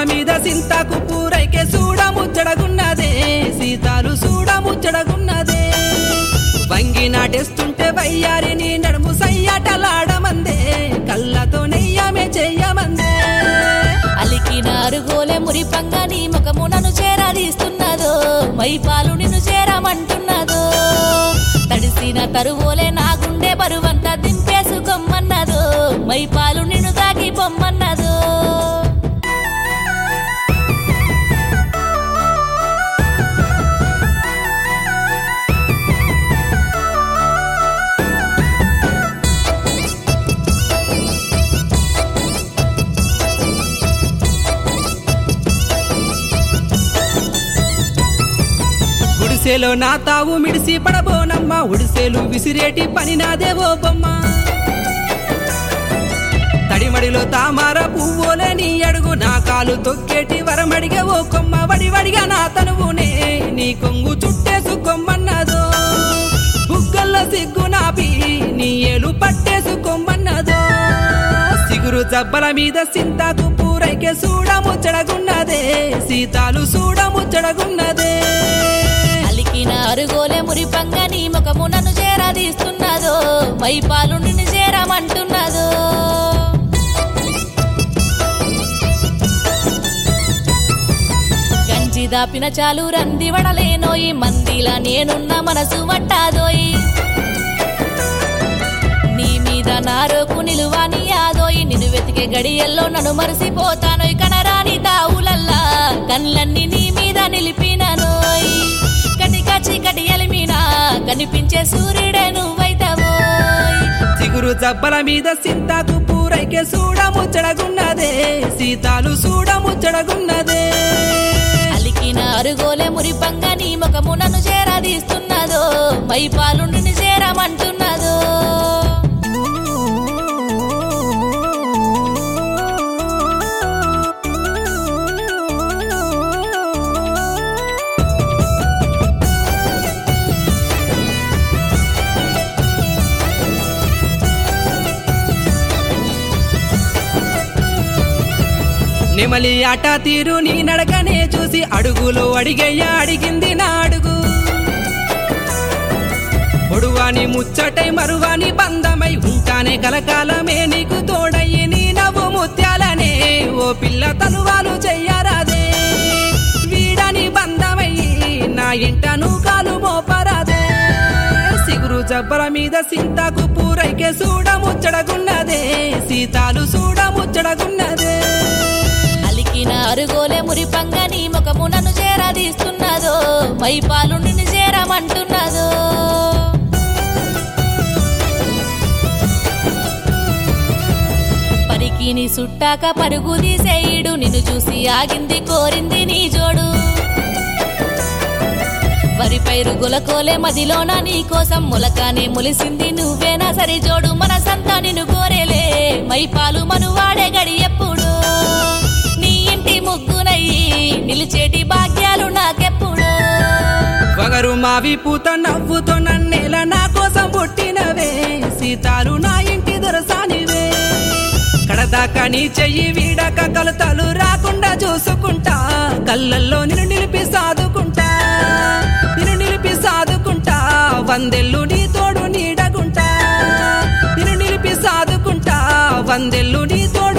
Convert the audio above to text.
మీద సింతాకు పూరైకే చూడ ముచ్చడగున్నదే సీతాలు చూడ ముచ్చడగున్నదే వంగి నాటేస్తుంటే వయ్యారిని నడుము సయ్యాటలాడమందే కళ్ళతో నెయ్యమే చెయ్యమందే అలికిన అరుగోలే మురిపంగా నీ ముఖము నన్ను చేరదీస్తున్నదో మైపాలు నిన్ను చేరమంటున్నదో తడిసిన తరువోలే నా గుండె బరువంతా దింపేసుకోమన్నదో మైపాలు నిన్ను తాకి పొమ్మన్నదో గుడిసెలో నా తావు మిడిసి పడబోనమ్మా ఉడిసెలు విసిరేటి పని నాదేవో బొమ్మ తడిమడిలో తామార పువ్వులే నీ అడుగు నా కాలు తొక్కేటి వరమడిగే ఓ కొమ్మ వడివడిగా నా తనువునే నీ కొంగు చుట్టేసుకోమన్నదో బుగ్గల్లో సిగ్గు నాపి నీ ఏలు పట్టేసుకోమన్నదో సిగురు జబ్బల మీద సింతాకు పూరైకే చూడ ముచ్చడగున్నదే సీతాలు చూడ ముచ్చడగున్నదే అలికిన అరుగోలే మురిపంగా నీ ముఖము నన్ను చేరదీస్తున్నదో వైపాలు నిన్ను చేరమంటున్నదో గంజి దాపిన చాలు రంది వడలేనోయి మందిలా నేనున్న మనసు వట్టాదోయి నీ మీద నారోకు నిలువాని యాదోయి నిన్ను వెతికే గడియల్లో నన్ను మరిసిపోతానోయ్ కనరాని తావులల్లా కళ్ళన్ని నీ మీద నిలిపిననోయ్ కటిక చీకటి ఎలిమినా కనిపించే సూర్యుడే నువ్వైతవోయ్ చిగురు జబ్బల మీద సింతాకు పూరైకే చూడ ముచ్చడగున్నదే సీతాలు చూడ ముచ్చడగున్నదే అలికిన అరుగోలే మురిపంగా నీ ముఖము నన్ను చేరదీస్తున్నదో మైపాలు నిన్ను చేరమంటున్నదో నెమలి ఆట తీరు నీ నడకనే చూసి అడుగులో అడిగయ్యా అడిగింది నా అడుగు పొడువాని ముచ్చటై మరువాని బంధమై ఉంటానే కలకాలమే నీకు తోడయ్యి నీ నవ్వు ముత్యాలనే ఓ పిల్ల తనువాలు చెయ్యరాదే వీడని బంధమయ్యి నా ఇంట కాలు మోపరాదే సిగురు జబ్బల మీద సింతాకు పూరైకే చూడ ముచ్చడగున్నదే సీతాలు చూడ ముచ్చడగున్నదే అలికిన అరుగోలే మురిపంగా నీ ముఖము నన్ను చేరదీస్తున్నదో వైపాలు నిన్ను చేరమంటున్నదో పరికి నీ సుట్టాక పరుగు తీసేయుడు నిన్ను చూసి ఆగింది కోరింది నీ జోడు వరి పైరు గులకోలే మదిలోన నీ కోసం ములకానే ములిసింది నువ్వేనా సరి జోడు మనసంతా నిన్ను కోరేలే మైపాలు మనువాడే గడి ఎప్పుడు నీ ఇంటి ముగ్గునయ్యి నిలిచేటి భాగ్యాలు నాకెప్పుడు వగరు మావి పూత నవ్వుతో నన్నేల నా కోసం పుట్టినవే సీతాలు నా ఇంటి దొరసానివే కడదాకా నీ చెయ్యి వీడక కలతలు రాకుండా చూసుకుంటా కళ్ళల్లో నిన్ను నిలిపి సాదుకుంటా నిన్ను నిలిపి సాదుకుంటా వందెల్లు నీ తోడు నీడగుంటా నిన్ను నిలిపి సాదుకుంటా వందెల్లు నీ తోడు